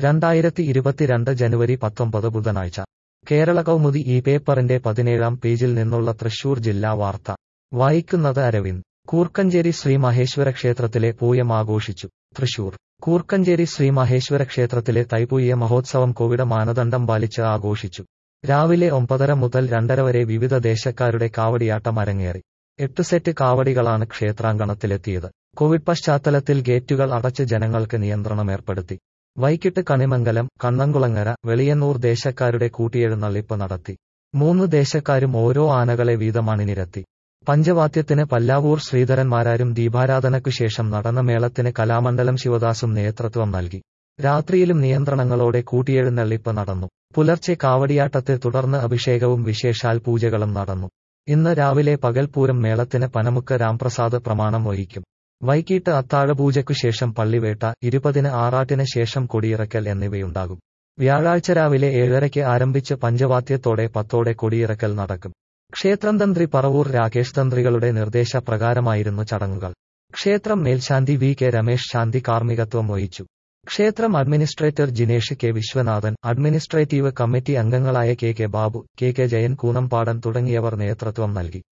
രണ്ടായിരത്തി ഇരുപത്തിരണ്ട് ജനുവരി പത്തൊമ്പത് ബുധനാഴ്ച കേരള കൗമുദി ഈ പേപ്പറിന്റെ പതിനേഴാം പേജിൽ നിന്നുള്ള തൃശൂർ ജില്ലാ വാർത്ത വായിക്കുന്നത് അരവിന്ദ് കൂർക്കഞ്ചേരി ശ്രീ മഹേശ്വര ക്ഷേത്രത്തിലെ പൂയം ആഘോഷിച്ചു തൃശൂർ കൂർക്കഞ്ചേരി ശ്രീ മഹേശ്വര ക്ഷേത്രത്തിലെ തൈപ്പൂയ മഹോത്സവം കോവിഡ് മാനദണ്ഡം പാലിച്ച് ആഘോഷിച്ചു രാവിലെ ഒമ്പതര മുതൽ രണ്ടര വരെ വിവിധ ദേശക്കാരുടെ കാവടിയാട്ടം അരങ്ങേറി എട്ട് സെറ്റ് കാവടികളാണ് ക്ഷേത്രാങ്കണത്തിലെത്തിയത് കോവിഡ് പശ്ചാത്തലത്തിൽ ഗേറ്റുകൾ അടച്ച് ജനങ്ങൾക്ക് നിയന്ത്രണം ഏർപ്പെടുത്തി വൈകിട്ട് കണിമംഗലം കണ്ണംകുളങ്ങര വെളിയന്നൂർ ദേശക്കാരുടെ കൂട്ടിയെഴുന്നള്ളിപ്പ് നടത്തി മൂന്ന് ദേശക്കാരും ഓരോ ആനകളെ വീതം അണിനിരത്തി പഞ്ചവാദ്യത്തിന് പല്ലാവൂർ ശ്രീധരന്മാരാരും ദീപാരാധനയ്ക്കു ശേഷം നടന്ന മേളത്തിന് കലാമണ്ഡലം ശിവദാസും നേതൃത്വം നൽകി രാത്രിയിലും നിയന്ത്രണങ്ങളോടെ കൂട്ടിയെഴുന്നള്ളിപ്പ് നടന്നു പുലർച്ചെ കാവടിയാട്ടത്തെ തുടർന്ന് അഭിഷേകവും വിശേഷാൽ പൂജകളും നടന്നു ഇന്ന് രാവിലെ പകൽപൂരം മേളത്തിന് പനമുക്ക് രാംപ്രസാദ് പ്രമാണം വഹിക്കും വൈകിട്ട് അത്താഴപൂജയ്ക്കു ശേഷം പള്ളിവേട്ട ഇരുപതിന് ആറാട്ടിന് ശേഷം കൊടിയിറക്കൽ എന്നിവയുണ്ടാകും വ്യാഴാഴ്ച രാവിലെ ഏഴരയ്ക്ക് ആരംഭിച്ച് പഞ്ചവാദ്യത്തോടെ പത്തോടെ കൊടിയിറക്കൽ നടക്കും ക്ഷേത്രം തന്ത്രി പറവൂർ രാകേഷ് തന്ത്രികളുടെ നിർദ്ദേശപ്രകാരമായിരുന്നു ചടങ്ങുകൾ ക്ഷേത്രം മേൽശാന്തി വി കെ രമേശ് ശാന്തി കാർമ്മികത്വം വഹിച്ചു ക്ഷേത്രം administrator Jinesh K Viswanathan administrative committee അംഗങ്ങളായ K K Babu K K Jayan Koonampadan തുടങ്ങിയവർ നേതൃത്വം നൽകി